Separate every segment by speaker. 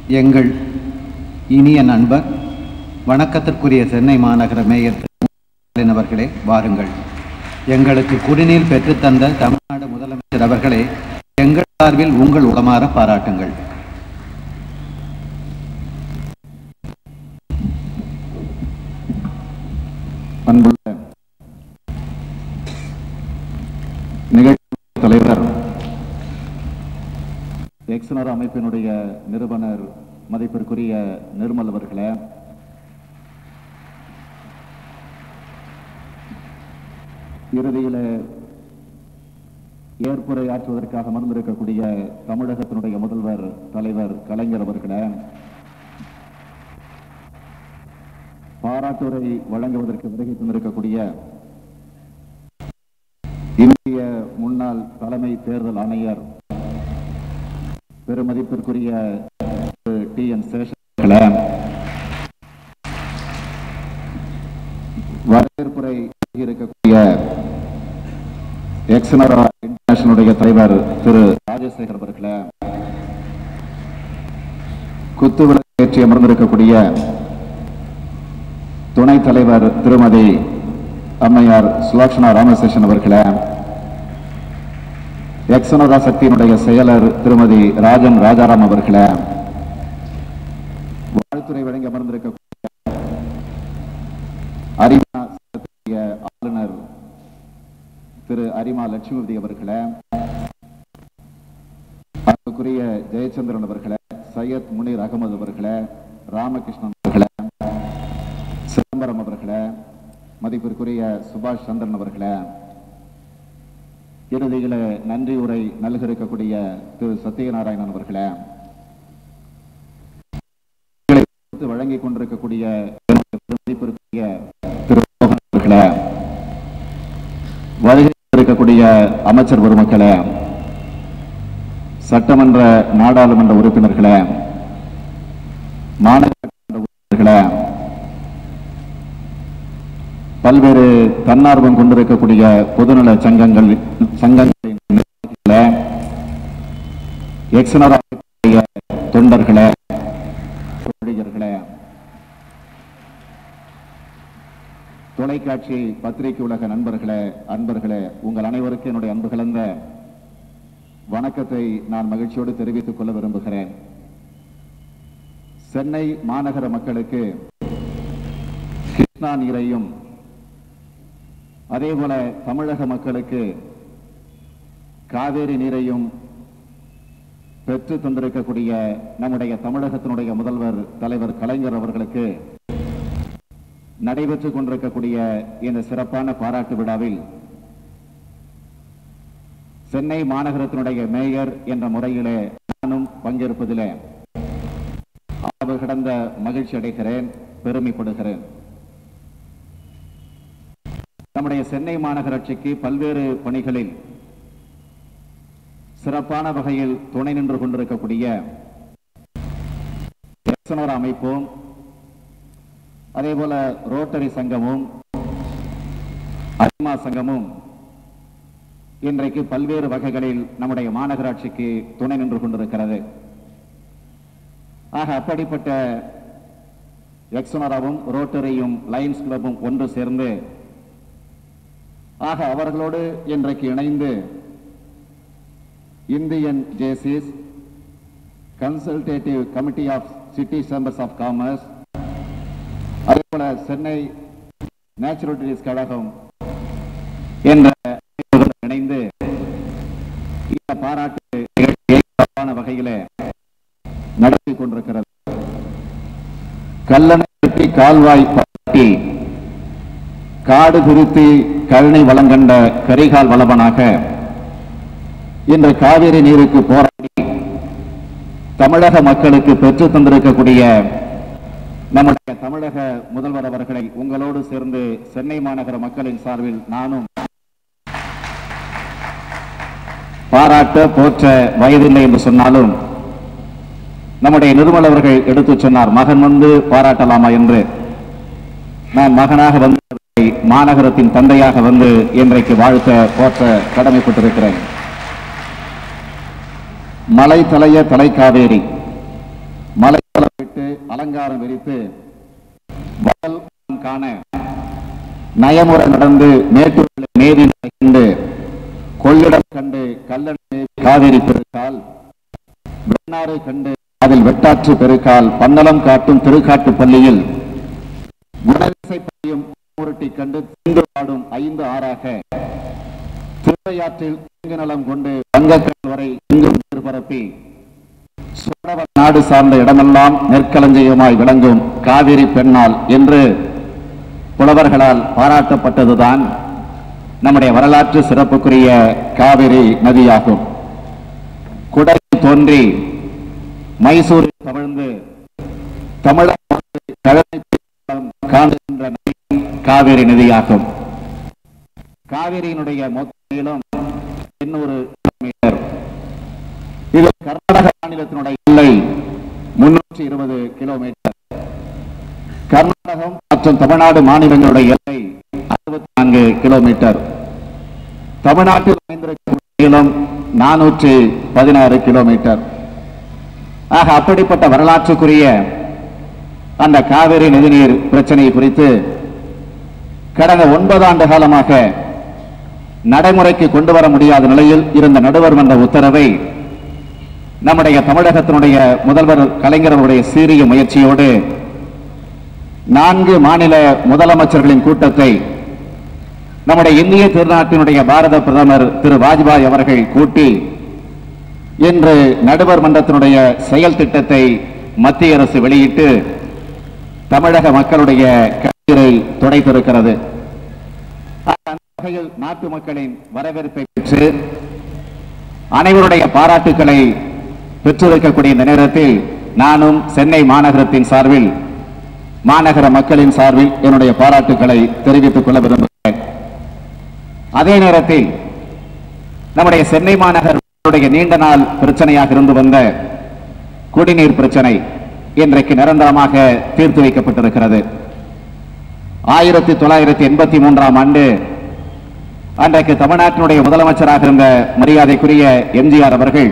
Speaker 1: எங்கள் இனிய நண்பர் வணக்கத்திற்குரிய சென்னை மாநகர மேயர் திரு ஸ்டாலின் அவர்களே வாருங்கள் எங்களுக்கு குடிநீர் பெற்றுத்தந்த தமிழ்நாடு முதலமைச்சர் அவர்களே எங்கள் சார்பில் உங்கள் உளமாற பாராட்டுங்கள்
Speaker 2: அன்புள்ள நிகழ்ச்சி தலைவர் எக்ஸனர் அமைப்பினுடைய நிறுவனர் மதிப்பிற்குரிய நிர்மல் அவர்களே இறுதியில் ஏற்புரை ஆற்றுவதற்காக அமர்ந்திருக்கக்கூடிய தமிழகத்தினுடைய முதல்வர் தலைவர் கலைஞர் அவர்களே பாராட்டுரை வழங்குவதற்கு வருகை தந்திருக்கக்கூடிய இந்திய முன்னாள் தலைமை தேர்தல் ஆணையர் பெருமதிப்பிற்குரிய திரு டி என் சேஷன் அவர்களே, வரவேற்புரை இருக்கக்கூடிய எக்ஸனரா இன்டர்நேஷனலுடைய தலைவர் திரு ராஜசேகர் அவர்களே குத்துவிளக்கு ஏற்றி அமர்ந்திருக்கக்கூடிய துணைத் தலைவர் திருமதி அம்மையார் சுலக்ஷனா ராமசேஷன் அவர்களே எக்ஸனரா சக்தியினுடைய செயலர் திருமதி ராஜன் ராஜாராம் அவர்களே வாழ்த்துறை வழங்கி அமர்ந்திருக்கக்கூடிய அரிமா சங்கத்தினுடைய ஆளுநர் திரு அரிமா லட்சுமிபதி அவர்களே அன்புக்குரிய ஜெயச்சந்திரன் அவர்களே சையத் முனீர் அகமது அவர்களே ராமகிருஷ்ணன் அவர்களே சிதம்பரம் அவர்களே மதிப்பிற்குரிய சுபாஷ் சந்திரன் அவர்களே இறுதியில நன்றி உரை நல்க இருக்கக்கூடிய திரு சத்யநாராயணன் அவர்களே இவர்களை அடுத்து வழங்கிக் கொண்டிருக்கக்கூடிய என்னுடைய மதிப்பிற்குரிய திரு மோகன் அவர்களே வருகை இருக்கக்கூடிய அமைச்சர் பெருமக்களே சட்டமன்ற நாடாளுமன்ற உறுப்பினர்களே மாநகர உறுப்பினர்களே பல்வேறு தன்னார்வம் கொண்டிருக்கக்கூடிய பொதுநல சங்கங்கள் சங்கங்களின் நிர்வாகிகளே, எக்ஸனரா அமைப்புடைய தொண்டர்களே ஊழியர்களே தொலைக்காட்சி பத்திரிகை உலக நண்பர்களே அன்பர்களே உங்கள் அனைவருக்கும் என்னுடைய அன்பு கலந்த வணக்கத்தை நான் மகிழ்ச்சியோடு தெரிவித்துக் கொள்ள விரும்புகிறேன் சென்னை மாநகர மக்களுக்கு கிருஷ்ணா நீரையும் அதேபோல தமிழக மக்களுக்கு காவேரி நீரையும் பெற்று தந்திருக்கக்கூடிய நம்முடைய தமிழகத்தினுடைய முதல்வர் தலைவர் கலைஞர் அவர்களுக்கு நடைபெற்றுக் கொண்டிருக்கக்கூடிய இந்த சிறப்பான பாராட்டு விழாவில் சென்னை மாநகரத்தினுடைய மேயர் என்ற முறையிலே நானும் பங்கேற்பதிலே அளவு கடந்த மகிழ்ச்சி அடைகிறேன் பெருமைப்படுகிறேன் நம்முடைய சென்னை மாநகராட்சிக்கு பல்வேறு பணிகளில் சிறப்பான வகையில் துணை நின்று கொண்டிருக்கக்கூடிய எக்ஸனோர் அமைப்பும் அதேபோல ரோட்டரி சங்கமும் அரிமா சங்கமும் இன்றைக்கு பல்வேறு வகைகளில் நம்முடைய மாநகராட்சிக்கு துணை நின்று கொண்டிருக்கிறது ஆக அப்படிப்பட்ட எக்ஸனராவும் ரோட்டரியும் லயன்ஸ் கிளப்பும் ஒன்று சேர்ந்து ஆக அவர்களோடு இன்றைக்கு இணைந்து Indian Jaycees consultative committee of city chambers of commerce அதேபோல சென்னை நேச்சுரலிட்டிஸ் கழகம் என்ற அமைப்புகளுடன் இணைந்து இந்த பாராட்டு நிகழ்ச்சியை சிறப்பான வகையிலே நடத்தி கொண்டிருக்கிறது கல்லணை கால்வாய் பட்டி காடு திருத்தி கருணை வளங்கண்ட கரிகால் வளவனாக இன்று காவிரி நீருக்கு போராடி தமிழக மக்களுக்கு பெற்று தந்திருக்கக்கூடிய நம்முடைய தமிழக முதல்வர் அவர்களை உங்களோடு சேர்ந்து சென்னை மாநகர மக்களின் சார்பில் நானும் பாராட்ட போற்ற வயதில்லை என்று சொன்னாலும் நம்முடைய நிர்மல் அவர்கள் எடுத்துச் சொன்னார் மகன் வந்து பாராட்டலாமா என்று நான் மகனாக வந்து மாநகரத்தின் தந்தையாக வந்து இன்றைக்கு வாழ்த்த போற்ற கடமைப்பட்டிருக்கிறேன் மலை தலைய தலைக்காவேரி மலை அலங்காரம் விரித்து வடல் காண நயமுறை நடந்து மேட்டூர்களை நேரி கண்டு கொள்ளிடம் கண்டு கல்லணை காவிரி பெருக்கால் வெண்ணாறு கண்டு அதில் வெட்டாற்று பெருக்கால் பன்னலம் காட்டும் திருக்காட்டு பள்ளியில் குணவிசை பள்ளியும் முரட்டி கண்டு திண்டு பாடும் ஐந்து ஆறாக திருவையாற்றில் இங்கு நலம் கொண்டு வங்கக்கடல் வரை இங்கும் பரப்பி சோழவ நாடு சார்ந்த இடமெல்லாம் நெற்களஞ்சியமாய் விளங்கும் காவிரி பெண்ணால் என்று புலவர்களால் பாராட்டப்பட்டதுதான் நம்முடைய வரலாற்று சிறப்புக்குரிய காவிரி நதியாகும் குடை தோன்றி மைசூரில் தவழ்ந்து தமிழக காணுகின்ற நதி காவிரி நதியாகும் காவிரியினுடைய மொத்த நீளம் எண்ணூறு கிலோமீட்டர் இது கர்நாடக மாநிலத்தினுடைய எல்லை முன்னூற்றி இருபது கிலோமீட்டர் கர்நாடகம் மற்றும் தமிழ்நாடு மாநிலங்களுடைய எல்லை அறுபத்தி நான்கு கிலோமீட்டர் தமிழ்நாட்டில் அமைந்திருக்கும் நீளம் நானூற்றி பதினாறு கிலோமீட்டர் ஆக அப்படிப்பட்ட வரலாற்றுக்குரிய அந்த காவிரி நதிநீர் பிரச்சனை குறித்து கடந்த ஒன்பது ஆண்டு காலமாக நடைமுறைக்கு கொண்டு வர முடியாத நிலையில் இருந்த நடுவர் மன்ற உத்தரவை நம்முடைய தமிழகத்தினுடைய முதல்வர் கலைஞர் அவருடைய சீரிய முயற்சியோடு நான்கு மாநில முதலமைச்சர்களின் கூட்டத்தை நம்முடைய இந்திய திருநாட்டினுடைய பாரத பிரதமர் திரு வாஜ்பாய் அவர்கள் கூட்டி இன்று நடுவர் மன்றத்தினுடைய செயல் திட்டத்தை மத்திய அரசு வெளியிட்டு தமிழக மக்களுடைய கண்ணீரை துடைத்திருக்கிறது அந்த வகையில் நாட்டு மக்களின் வரவேற்பை பெற்று அனைவருடைய பாராட்டுக்களை பெற்றிருக்கக்கூடிய இந்த நேரத்தில் நானும் சென்னை மாநகரத்தின் சார்பில் மாநகர மக்களின் சார்பில் என்னுடைய பாராட்டுக்களை தெரிவித்துக் கொள்ள விரும்புகிறேன் அதே நேரத்தில் நம்முடைய சென்னை மாநகருடைய நீண்ட நாள் பிரச்சனையாக இருந்து வந்த குடிநீர் பிரச்சனை இன்றைக்கு நிரந்தரமாக தீர்த்து வைக்கப்பட்டிருக்கிறது ஆயிரத்தி தொள்ளாயிரத்தி எண்பத்தி மூன்றாம் ஆண்டு அன்றைக்கு தமிழ்நாட்டினுடைய முதலமைச்சராக இருந்த மரியாதைக்குரிய எம்ஜிஆர் அவர்கள்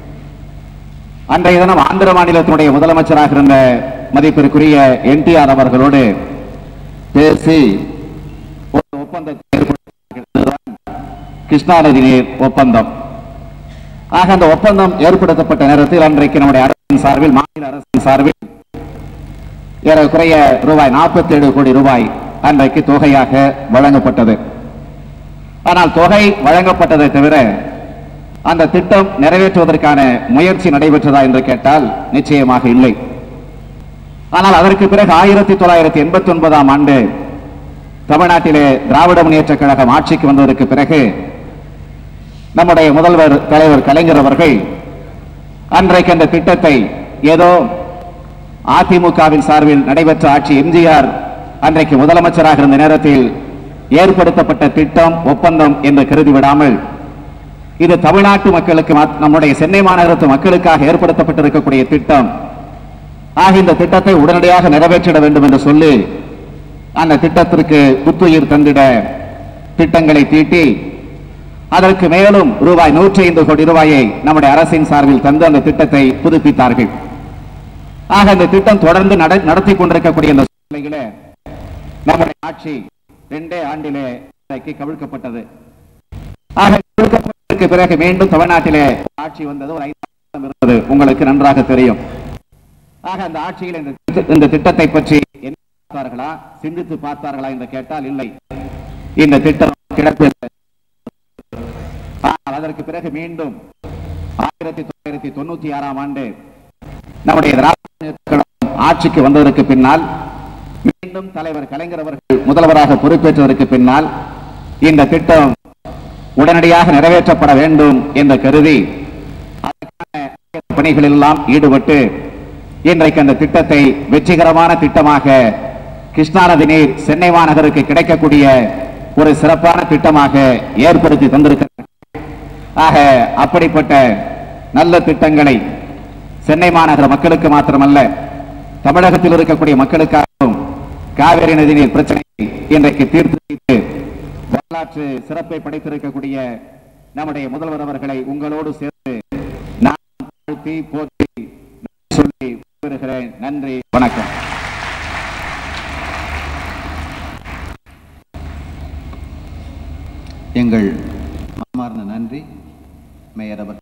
Speaker 2: அன்றைய தினம் ஆந்திர மாநிலத்தினுடைய முதலமைச்சராக இருந்த மதிப்பிற்குரிய என்டிஆர் அவர்களோடு பேசி ஒரு ஒப்பந்தத்தை ஏற்படுத்தினார்கள். கிருஷ்ணா நதி நீர் ஒப்பந்தம் ஆக அந்த ஒப்பந்தம் ஏற்படுத்தப்பட்ட நேரத்தில் அன்றைக்கு நம்முடைய அரசின் சார்பில் மாநில அரசின் சார்பில் ஏறக்குறைய ரூபாய் 47 கோடி ரூபாய் அன்றைக்கு தொகையாக வழங்கப்பட்டது ஆனால் தொகை வழங்கப்பட்டதை தவிர அந்த திட்டம் நிறைவேற்றுவதற்கான முயற்சி நடைபெற்றதா என்று கேட்டால் நிச்சயமாக இல்லை ஆனால் அதற்கு பிறகு ஆயிரத்தி தொள்ளாயிரத்தி எண்பத்தி ஒன்பதாம் ஆண்டு தமிழ்நாட்டிலே திராவிட முன்னேற்ற கழகம் ஆட்சிக்கு வந்ததற்கு பிறகு நம்முடைய முதல்வர் தலைவர் கலைஞர் அவர்கள் அன்றைக்கு அந்த திட்டத்தை ஏதோ அதிமுகவின் சார்பில் நடைபெற்ற ஆட்சி எம்ஜிஆர் அன்றைக்கு முதலமைச்சராக இருந்த நேரத்தில் ஏற்படுத்தப்பட்ட திட்டம் ஒப்பந்தம் என்று கருதி விடாமல் இது தமிழ்நாட்டு மக்களுக்கு மாத்- நம்முடைய சென்னை மாநகரத்து மக்களுக்காக ஏற்படுத்தப்பட்டிருக்கக்கூடிய திட்டம் ஆக இந்த திட்டத்தை உடனடியாக நிறைவேற்றிட வேண்டும் என்று சொல்லி அந்த திட்டத்திற்கு புத்துயிர் தந்திட திட்டங்களை தீட்டி அதற்கு மேலும் ரூபாய் நூற்றி ஐந்து கோடி ரூபாயை நம்முடைய அரசின் சார்பில் தந்து அந்த திட்டத்தை புதுப்பித்தார்கள் ஆக இந்த திட்டம் தொடர்ந்து நட- நடத்தி கொண்டிருக்கக்கூடிய இந்த சூழ்நிலையிலே நம்முடைய ஆட்சி ரெண்டே ஆண்டிலே இன்றைக்கு கவிழ்க்கப்பட்டது ஆக கவிழ்க்கப்பட்டதற்கு பிறகு மீண்டும் தமிழ்நாட்டிலே ஆட்சி வந்தது ஒரு ஐந்து மாதம் இருந்தது உங்களுக்கு நன்றாக தெரியும் ஆக அந்த ஆட்சியில் இந்த திட்ட- இந்த திட்டத்தை பற்றி என்ன பார்த்தார்களா சிந்தித்து பார்த்தார்களா என்று கேட்டால் இல்லை இந்த திட்டம் கிடப்பில் ஆனால் அதற்கு பிறகு மீண்டும் ஆயிரத்தி தொள்ளாயிரத்தி தொண்ணூத்தி ஆறாம் ஆண்டு நம்முடைய திராவிட முன்னேற்றக் கழகம் ஆட்சிக்கு வந்ததற்கு பின்னால் மீண்டும் தலைவர் கலைஞர் அவர்கள் முதல்வராக பொறுப்பேற்றதற்கு பின்னால் இந்த திட்டம் உடனடியாக நிறைவேற்றப்பட வேண்டும் என்று கருதி அதற்கான பணிகளில் எல்லாம் ஈடுபட்டு இன்றைக்கு அந்த திட்டத்தை வெற்றிகரமான திட்டமாக கிருஷ்ணா நதி நீர் சென்னை மாநகருக்கு கிடைக்கக்கூடிய ஒரு சிறப்பான திட்டமாக ஏற்படுத்தி தந்திருக்கிறார் ஆக அப்படிப்பட்ட நல்ல திட்டங்களை சென்னை மாநகர மக்களுக்கு மாத்திரமல்ல தமிழகத்தில் இருக்கக்கூடிய மக்களுக்காகவும் காவிரி நதிநீர் பிரச்சனையை இன்றைக்கு தீர்த்து வைத்து வரலாற்று சிறப்பை படைத்திருக்கக்கூடிய நம்முடைய முதல்வர் அவர்களை உங்களோடு சேர்த்து நான் வாழ்த்தி போற்றி சொல்லி வருகிறேன் விடைபெறுகிறேன் நன்றி வணக்கம்
Speaker 1: எங்கள் மனமார்ந்த நன்றி மேயர் அவர்